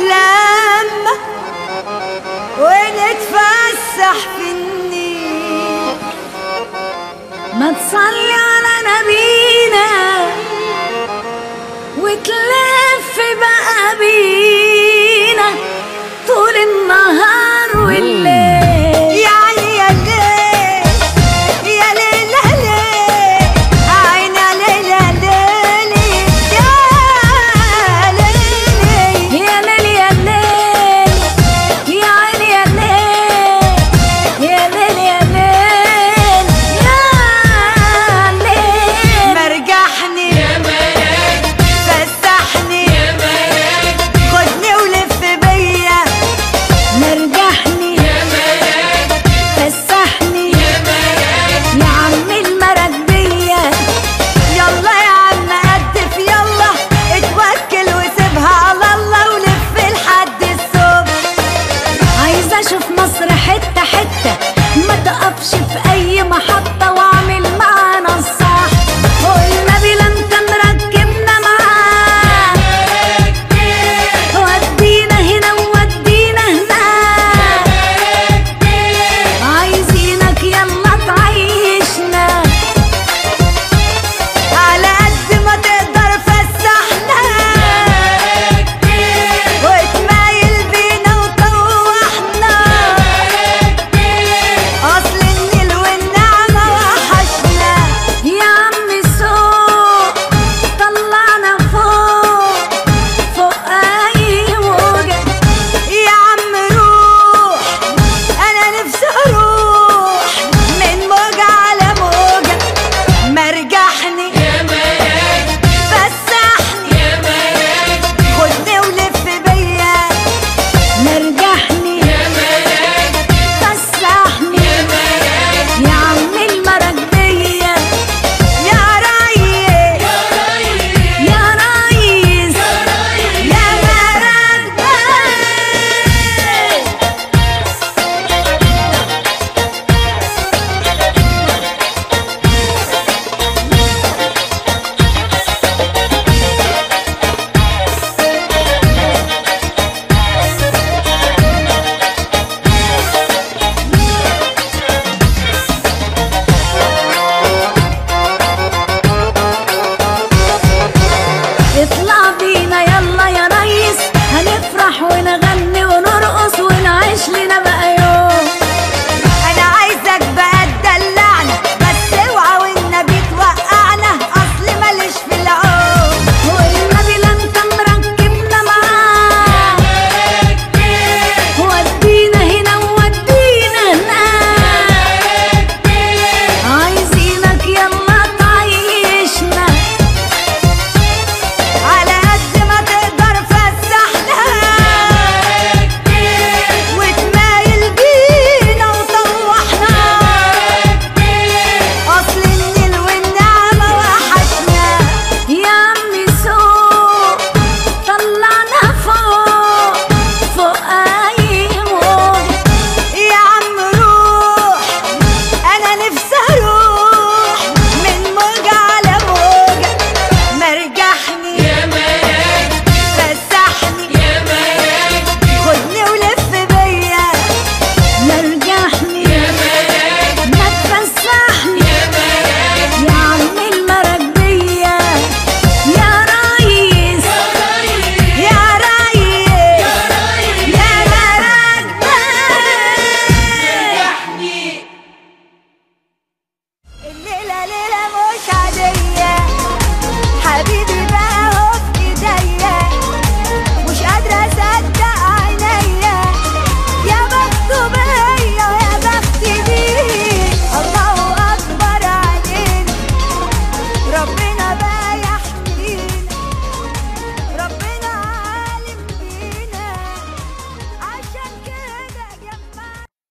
نتلم ونتفسح في النيل ما تصلي على نبينا وتلف بقى بينا طول النهار والليل يا عيني يا ليل يا ليل يا ليل عين يا ليل يا ليل يا ليل يا ليل يا ليل يا عيني يا ليل يا ليل يا ليل يا ليل مرجحني فسحني خدني ولف بيا مرجحني فسحني يا عم المراكبية يلا يا عم قدف يلا اتوكل وسيبها على الله ولف لحد الصبح عايزة اشوف مصر حتة حتة ما تقفش في اي محطة واعمل معانا الصح والنبي لا انت مركبنا معاك ودينا هنا وودينا هناك عايزينك يلا تعيشنا على قد ما تقدر فسحنا وتمايل بينا وطوحنا اصل النيل والنعمة وحشنا يا عم سوق طلعنا فوق فوق اي موجة يا عم روح انا نفسي اروح من موجة على موجة مرجحني فسحني خدني ولف بيا مرجحني فسحني يا عم المراكبية يا ريس يا ريس يا مراكبية اطلع بينا يلا يا ريس هنفرح ونغني